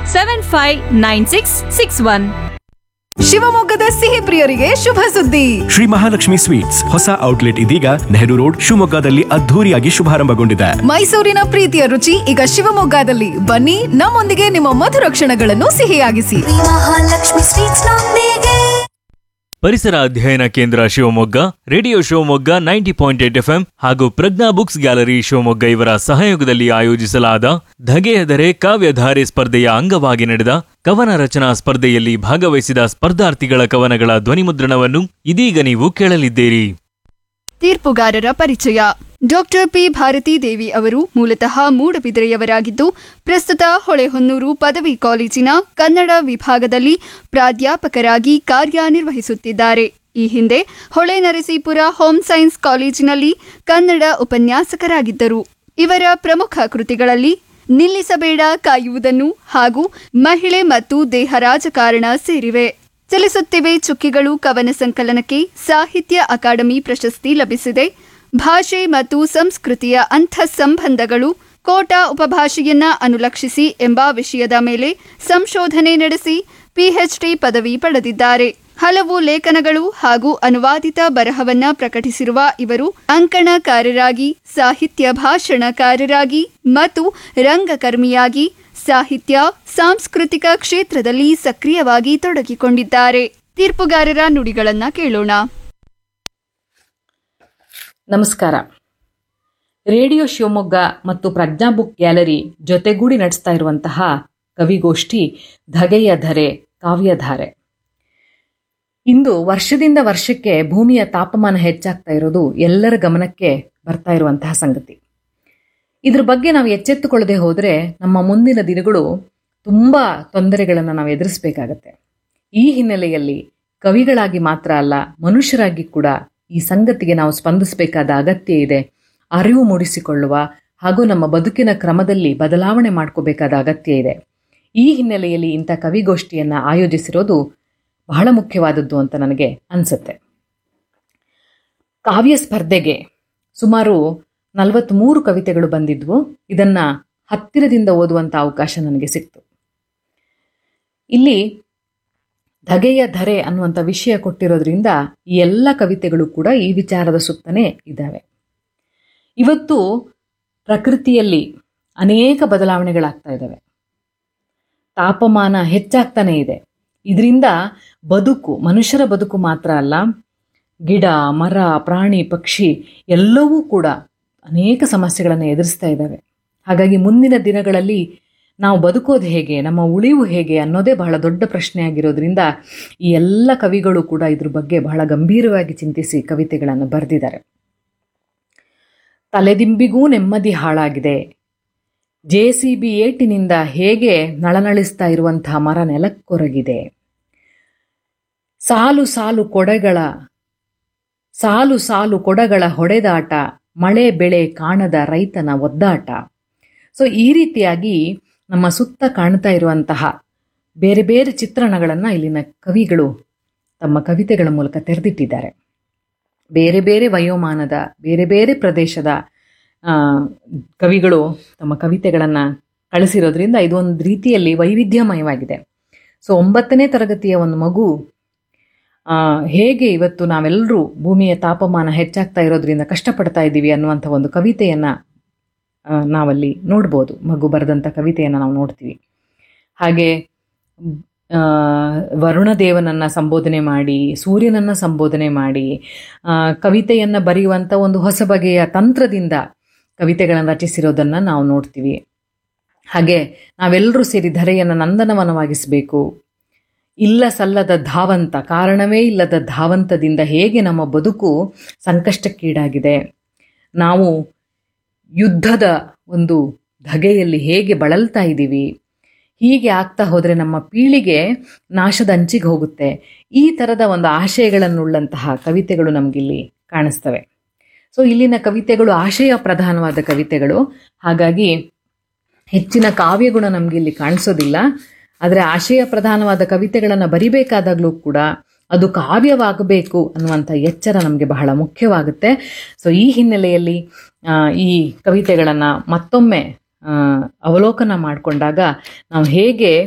seven five nine six six one ಶಿವಮೊಗ್ಗದ ಸಿಹಿ ಪ್ರಿಯರಿಗೆ ಶುಭ ಸುದ್ದಿ ಶ್ರೀ ಮಹಾಲಕ್ಷ್ಮಿ ಸ್ವೀಟ್ಸ್ ಹೊಸ ಔಟ್ಲೆಟ್ ಇದೀಗ ನೆಹರು ರೋಡ್ ಶಿವಮೊಗ್ಗದಲ್ಲಿ ಅದ್ಧೂರಿಯಾಗಿ ಶುಭಾರಂಭಗೊಂಡಿದೆ ಮೈಸೂರಿನ ಪ್ರೀತಿಯ ರುಚಿ ಈಗ ಶಿವಮೊಗ್ಗದಲ್ಲಿ ಬನ್ನಿ ನಮ್ಮೊಂದಿಗೆ ನಿಮ್ಮ ಮಧುರ ಕ್ಷಣಗಳನ್ನು ಸಿಹಿಯಾಗಿಸಿ ಮಹಾಲಕ್ಷ್ಮಿ ಸ್ವೀಟ್ಸ್ ನೊಂದಿಗೆ ಪರಿಸರ ಅಧ್ಯಯನ ಕೇಂದ್ರ Shivamogga radio Shivamogga ninety point eight FM ಹಾಗೂ ಪ್ರಜ್ಞಾ ಬುಕ್ಸ್ ಗ್ಯಾಲರಿ ಶಿವಮೊಗ್ಗ ಇವರ ಸಹಯೋಗದಲ್ಲಿ ಆಯೋಜಿಸಲಾದ ಧಗೆಯದರೆ ಕಾವ್ಯಧಾರೆ ಸ್ಪರ್ಧೆಯ ಅಂಗವಾಗಿ ನಡೆದ ಕವನ ರಚನಾ ಸ್ಪರ್ಧೆಯಲ್ಲಿ ಭಾಗವಹಿಸಿದ ಸ್ಪರ್ಧಾರ್ಥಿಗಳ ಕವನಗಳ ಧ್ವನಿಮುದ್ರಣವನ್ನು ಇದೀಗ ನೀವು ಕೇಳಲಿದ್ದೀರಿ ತೀರ್ಪುಗಾರರ ಪರಿಚಯ ಡಾಕ್ಟರ್ ಪಿ ಭಾರತೀ ದೇವಿ ಅವರು ಮೂಲತಃ ಮೂಡಬಿದಿರೆಯವರಾಗಿದ್ದು ಪ್ರಸ್ತುತ ಹೊಳೆಹೊನ್ನೂರು ಪದವಿ ಕಾಲೇಜಿನ ಕನ್ನಡ ವಿಭಾಗದಲ್ಲಿ ಪ್ರಾಧ್ಯಾಪಕರಾಗಿ ಕಾರ್ಯನಿರ್ವಹಿಸುತ್ತಿದ್ದಾರೆ ಈ ಹಿಂದೆ ಹೊಳೆ ನರಸೀಪುರ ಹೋಮ್ ಸೈನ್ಸ್ ಕಾಲೇಜಿನಲ್ಲಿ ಕನ್ನಡ ಉಪನ್ಯಾಸಕರಾಗಿದ್ದರು ಇವರ ಪ್ರಮುಖ ಕೃತಿಗಳಲ್ಲಿ ನಿಲ್ಲಿಸಬೇಡ ಕಾಯುವುದನ್ನು ಹಾಗೂ ಮಹಿಳೆ ಮತ್ತು ದೇಹ ರಾಜಕಾರಣ ಸೇರಿವೆ ಚಲಿಸುತ್ತಿವೆ ಚುಕ್ಕಿಗಳು ಕವನ ಸಂಕಲನಕ್ಕೆ ಸಾಹಿತ್ಯ ಅಕಾಡೆಮಿ ಪ್ರಶಸ್ತಿ ಲಭಿಸಿದೆ ಭಾಷೆ ಮತ್ತು ಸಂಸ್ಕೃತಿಯ ಅಂಥ ಸಂಬಂಧಗಳು ಕೋಟಾ ಉಪಭಾಷೆಯನ್ನ ಅನುಲಕ್ಷಿಸಿ ಎಂಬ ವಿಷಯದ ಮೇಲೆ ಸಂಶೋಧನೆ ನಡೆಸಿ ಪಿಎಚ್ಡಿ ಪದವಿ ಪಡೆದಿದ್ದಾರೆ ಹಲವು ಲೇಖನಗಳು ಹಾಗೂ ಅನುವಾದಿತ ಬರಹವನ್ನ ಪ್ರಕಟಿಸಿರುವ ಇವರು ಅಂಕಣಕಾರರಾಗಿ ಸಾಹಿತ್ಯ ಭಾಷಣಕಾರರಾಗಿ ಮತ್ತು ರಂಗಕರ್ಮಿಯಾಗಿ ಸಾಹಿತ್ಯ ಸಾಂಸ್ಕೃತಿಕ ಕ್ಷೇತ್ರದಲ್ಲಿ ಸಕ್ರಿಯವಾಗಿ ತೊಡಗಿಕೊಂಡಿದ್ದಾರೆ ತೀರ್ಪುಗಾರರ ನುಡಿಗಳನ್ನ ಕೇಳೋಣ ನಮಸ್ಕಾರ ರೇಡಿಯೋ ಶಿವಮೊಗ್ಗ ಮತ್ತು ಪ್ರಜ್ಞಾ ಬುಕ್ ಗ್ಯಾಲರಿ ಜೊತೆಗೂಡಿ ನಡೆಸ್ತಾ ಇರುವಂತಹ ಕವಿಗೋಷ್ಠಿ ಧಗೆಯ ಧರೆ ಕಾವ್ಯಧಾರೆ ಇಂದು ವರ್ಷದಿಂದ ವರ್ಷಕ್ಕೆ ಭೂಮಿಯ ತಾಪಮಾನ ಹೆಚ್ಚಾಗ್ತಾ ಇರೋದು ಎಲ್ಲರ ಗಮನಕ್ಕೆ ಬರ್ತಾ ಇರುವಂತಹ ಸಂಗತಿ ಇದ್ರ ಬಗ್ಗೆ ನಾವು ಎಚ್ಚೆತ್ತುಕೊಳ್ಳದೆ ಹೋದರೆ ನಮ್ಮ ಮುಂದಿನ ದಿನಗಳು ತುಂಬ ತೊಂದರೆಗಳನ್ನು ನಾವು ಎದುರಿಸಬೇಕಾಗತ್ತೆ ಈ ಹಿನ್ನೆಲೆಯಲ್ಲಿ ಕವಿಗಳಾಗಿ ಮಾತ್ರ ಅಲ್ಲ ಮನುಷ್ಯರಾಗಿ ಕೂಡ ಈ ಸಂಗತಿಗೆ ನಾವು ಸ್ಪಂದಿಸಬೇಕಾದ ಅಗತ್ಯ ಇದೆ ಅರಿವು ಮೂಡಿಸಿಕೊಳ್ಳುವ ಹಾಗೂ ನಮ್ಮ ಬದುಕಿನ ಕ್ರಮದಲ್ಲಿ ಬದಲಾವಣೆ ಮಾಡ್ಕೋಬೇಕಾದ ಅಗತ್ಯ ಇದೆ ಈ ಹಿನ್ನೆಲೆಯಲ್ಲಿ ಇಂಥ ಕವಿಗೋಷ್ಠಿಯನ್ನು ಆಯೋಜಿಸಿರೋದು ಬಹಳ ಮುಖ್ಯವಾದದ್ದು ಅಂತ ನನಗೆ ಅನಿಸುತ್ತೆ ಕಾವ್ಯ ಸ್ಪರ್ಧೆಗೆ ಸುಮಾರು ನಲವತ್ತ್ಮೂರು ಕವಿತೆಗಳು ಬಂದಿದ್ವು ಇದನ್ನು ಹತ್ತಿರದಿಂದ ಓದುವಂಥ ಅವಕಾಶ ನನಗೆ ಸಿಕ್ತು ಇಲ್ಲಿ ಧಗೆಯ ಧರೆ ಅನ್ನುವಂಥ ವಿಷಯ ಕೊಟ್ಟಿರೋದ್ರಿಂದ ಈ ಎಲ್ಲ ಕವಿತೆಗಳು ಕೂಡ ಈ ವಿಚಾರದ ಸುತ್ತನೇ ಇದ್ದಾವೆ ಇವತ್ತು ಪ್ರಕೃತಿಯಲ್ಲಿ ಅನೇಕ ಬದಲಾವಣೆಗಳಾಗ್ತಾ ಇದ್ದಾವೆ ತಾಪಮಾನ ಹೆಚ್ಚಾಗ್ತಾನೇ ಇದೆ ಇದರಿಂದ ಬದುಕು ಮನುಷ್ಯರ ಬದುಕು ಮಾತ್ರ ಅಲ್ಲ ಗಿಡ ಮರ ಪ್ರಾಣಿ ಪಕ್ಷಿ ಎಲ್ಲವೂ ಕೂಡ ಅನೇಕ ಸಮಸ್ಯೆಗಳನ್ನು ಎದುರಿಸ್ತಾ ಇದ್ದಾವೆ ಹಾಗಾಗಿ ಮುಂದಿನ ದಿನಗಳಲ್ಲಿ ನಾವು ಬದುಕೋದು ಹೇಗೆ ನಮ್ಮ ಉಳಿವು ಹೇಗೆ ಅನ್ನೋದೇ ಬಹಳ ದೊಡ್ಡ ಪ್ರಶ್ನೆ ಆಗಿರೋದ್ರಿಂದ ಈ ಎಲ್ಲ ಕವಿಗಳು ಕೂಡ ಇದ್ರ ಬಗ್ಗೆ ಬಹಳ ಗಂಭೀರವಾಗಿ ಚಿಂತಿಸಿ ಕವಿತೆಗಳನ್ನು ಬರೆದಿದ್ದಾರೆ ತಲೆದಿಂಬಿಗೂ ನೆಮ್ಮದಿ ಹಾಳಾಗಿದೆ ಜೆ ಸಿ ಬಿ ಏಟಿನಿಂದ ಹೇಗೆ ನಳನಳಿಸ್ತಾ ಇರುವಂತಹ ಮರ ನೆಲಕ್ಕೊರಗಿದೆ ಸಾಲು ಸಾಲು ಕೊಡೆಗಳ ಸಾಲು ಸಾಲು ಕೊಡಗಳ ಹೊಡೆದಾಟ ಮಳೆ ಬೆಳೆ ಕಾಣದ ರೈತನ ಒದ್ದಾಟ ಸೊ ಈ ರೀತಿಯಾಗಿ ನಮ್ಮ ಸುತ್ತ ಕಾಣ್ತಾ ಇರುವಂತಹ ಬೇರೆ ಬೇರೆ ಚಿತ್ರಣಗಳನ್ನು ಇಲ್ಲಿನ ಕವಿಗಳು ತಮ್ಮ ಕವಿತೆಗಳ ಮೂಲಕ ತೆರೆದಿಟ್ಟಿದ್ದಾರೆ ಬೇರೆ ಬೇರೆ ವಯೋಮಾನದ ಬೇರೆ ಬೇರೆ ಪ್ರದೇಶದ ಆ, ಕವಿಗಳು ತಮ್ಮ ಕವಿತೆಗಳನ್ನು ಕಳಿಸಿರೋದ್ರಿಂದ ಇದೊಂದು ರೀತಿಯಲ್ಲಿ ವೈವಿಧ್ಯಮಯವಾಗಿದೆ ಸೊ ಒಂಬತ್ತನೇ ತರಗತಿಯ ಒಂದು ಮಗು ಆ, ಹೇಗೆ ಇವತ್ತು ನಾವೆಲ್ಲರೂ ಭೂಮಿಯ ತಾಪಮಾನ ಹೆಚ್ಚಾಗ್ತಾ ಇರೋದ್ರಿಂದ ಕಷ್ಟಪಡ್ತಾ ಇದ್ದೀವಿ ಅನ್ನುವಂಥ ಒಂದು ಕವಿತೆಯನ್ನು ನಾವಲ್ಲಿ ನೋಡ್ಬೋದು ಮಗು ಬರೆದಂಥ ಕವಿತೆಯನ್ನು ನಾವು ನೋಡ್ತೀವಿ ಹಾಗೆ ಆ, ವರುಣದೇವನನ್ನು ಸಂಬೋಧನೆ ಮಾಡಿ ಸೂರ್ಯನನ್ನು ಸಂಬೋಧನೆ ಮಾಡಿ ಆ, ಕವಿತೆಯನ್ನು ಬರೆಯುವಂಥ ಒಂದು ಹೊಸ ಬಗೆಯ ತಂತ್ರದಿಂದ ಕವಿತೆಗಳನ್ನು ರಚಿಸಿರೋದನ್ನು ನಾವು ನೋಡ್ತೀವಿ ಹಾಗೆ ನಾವೆಲ್ಲರೂ ಸೇರಿ ಧರೆಯನ್ನು ನಂದನವನವಾಗಿಸಬೇಕು ಇಲ್ಲ ಸಲ್ಲದ ಧಾವಂತ ಕಾರಣವೇ ಇಲ್ಲದ ಧಾವಂತದಿಂದ ಹೇಗೆ ನಮ್ಮ ಬದುಕು ಸಂಕಷ್ಟಕ್ಕೀಡಾಗಿದೆ ನಾವು ಯುದ್ಧದ ಒಂದು ಧಗೆಯಲ್ಲಿ ಹೇಗೆ ಬಳಲ್ತಾ ಇದ್ದೀವಿ ಹೀಗೆ ಆಗ್ತಾ ಹೋದರೆ ನಮ್ಮ ಪೀಳಿಗೆ ನಾಶದ ಅಂಚಿಗೆ ಹೋಗುತ್ತೆ ಈ ಥರದ ಒಂದು ಆಶಯಗಳನ್ನುಳ್ಳಂತಹ ಕವಿತೆಗಳು ನಮಗಿಲ್ಲಿ ಕಾಣಿಸ್ತವೆ ಸೊ ಇಲ್ಲಿನ ಕವಿತೆಗಳು ಆಶಯ ಪ್ರಧಾನವಾದ ಕವಿತೆಗಳು ಹಾಗಾಗಿ ಹೆಚ್ಚಿನ ಕಾವ್ಯಗುಣ ನಮಗೆ ಇಲ್ಲಿ ಕಾಣಿಸೋದಿಲ್ಲ ಆದರೆ ಆಶಯ ಪ್ರಧಾನವಾದ ಕವಿತೆಗಳನ್ನು ಬರಿಬೇಕಾದಾಗಲೂ ಕೂಡ ಅದು ಕಾವ್ಯವಾಗಬೇಕು ಅನ್ನುವಂಥ ಎಚ್ಚರ ನಮಗೆ ಬಹಳ ಮುಖ್ಯವಾಗುತ್ತೆ ಸೊ ಈ ಹಿನ್ನೆಲೆಯಲ್ಲಿ ಆ, ಈ ಕವಿತೆಗಳನ್ನು ಮತ್ತೊಮ್ಮೆ ಆ, ಅವಲೋಕನ ಮಾಡಿಕೊಂಡಾಗ ನಾವು ಹೇಗೆ